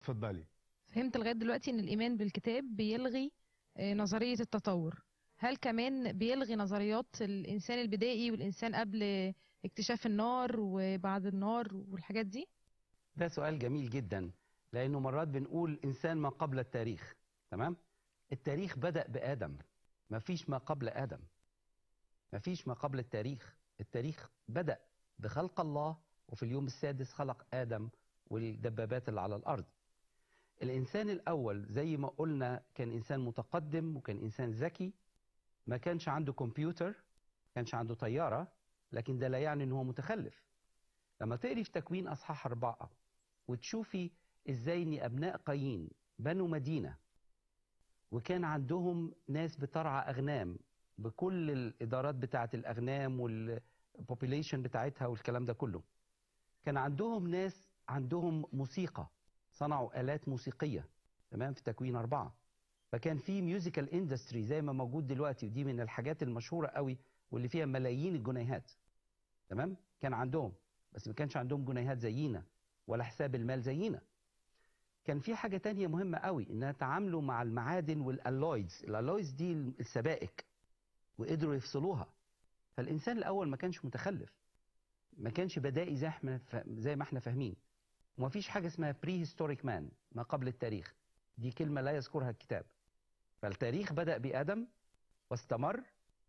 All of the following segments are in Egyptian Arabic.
اتفضلي فهمت لغايه دلوقتي ان الايمان بالكتاب بيلغي آه، نظريه التطور هل كمان بيلغي نظريات الانسان البدائي والانسان قبل اكتشاف النار وبعد النار والحاجات دي ده سؤال جميل جدا لانه مرات بنقول انسان ما قبل التاريخ تمام التاريخ بدا بادم ما فيش ما قبل ادم ما فيش ما قبل التاريخ التاريخ بدا بخلق الله وفي اليوم السادس خلق ادم والدبابات اللي على الارض الانسان الاول زي ما قلنا كان انسان متقدم وكان انسان ذكي ما كانش عنده كمبيوتر ما كانش عنده طياره لكن ده لا يعني ان هو متخلف لما تقري في تكوين اصحاح اربعه وتشوفي ازاي ان ابناء قايين بنوا مدينه وكان عندهم ناس بترعى اغنام بكل الادارات بتاعه الاغنام والبوبيليشن بتاعتها والكلام ده كله كان عندهم ناس عندهم موسيقى صنعوا آلات موسيقية تمام في تكوين أربعة فكان في ميوزيكال اندستري زي ما موجود دلوقتي ودي من الحاجات المشهورة قوي واللي فيها ملايين الجنيهات تمام كان عندهم بس ما كانش عندهم جنيهات زينا ولا حساب المال زينا كان في حاجة تانية مهمة قوي انها تعاملوا مع المعادن والالويدز الالويدز دي السبائك وقدروا يفصلوها فالانسان الاول ما كانش متخلف ما كانش بدائي زي احنا زي ما احنا فاهمين وما فيش حاجه اسمها بري هيستوريك مان ما قبل التاريخ دي كلمه لا يذكرها الكتاب فالتاريخ بدا بادم واستمر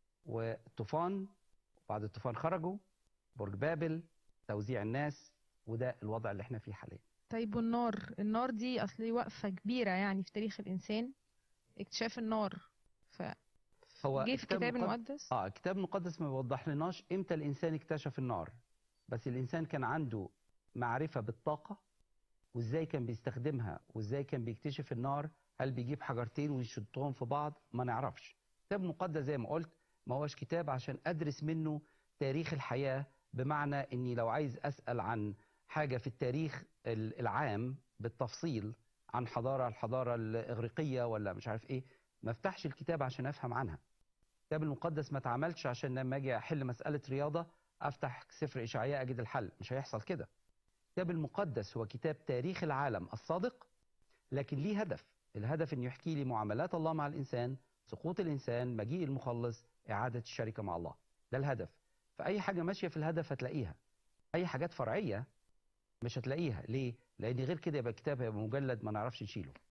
والطوفان وبعد الطوفان خرجوا برج بابل توزيع الناس وده الوضع اللي احنا فيه حاليا طيب والنار النار دي اصلي وقفه كبيره يعني في تاريخ الانسان اكتشاف النار ف هو جه في الكتاب المقدس اه الكتاب المقدس ما بيوضح لناش امتى الانسان اكتشف النار بس الانسان كان عنده معرفه بالطاقه وازاي كان بيستخدمها وازاي كان بيكتشف النار هل بيجيب حجرتين ويشدهم في بعض ما نعرفش الكتاب المقدس زي ما قلت ما هوش كتاب عشان ادرس منه تاريخ الحياه بمعنى اني لو عايز اسال عن حاجه في التاريخ العام بالتفصيل عن حضاره الحضاره الاغريقيه ولا مش عارف ايه ما افتحش الكتاب عشان افهم عنها الكتاب المقدس ما اتعملش عشان لما اجي احل مساله رياضه افتح سفر اشعياء اجد الحل مش هيحصل كده الكتاب المقدس هو كتاب تاريخ العالم الصادق لكن ليه هدف الهدف انه يحكي لي معاملات الله مع الانسان سقوط الانسان مجيء المخلص اعاده الشركه مع الله ده الهدف فاي حاجه ماشيه في الهدف هتلاقيها اي حاجات فرعيه مش هتلاقيها ليه لان غير كده يبقى الكتاب هيبقى مجلد ما نعرفش نشيله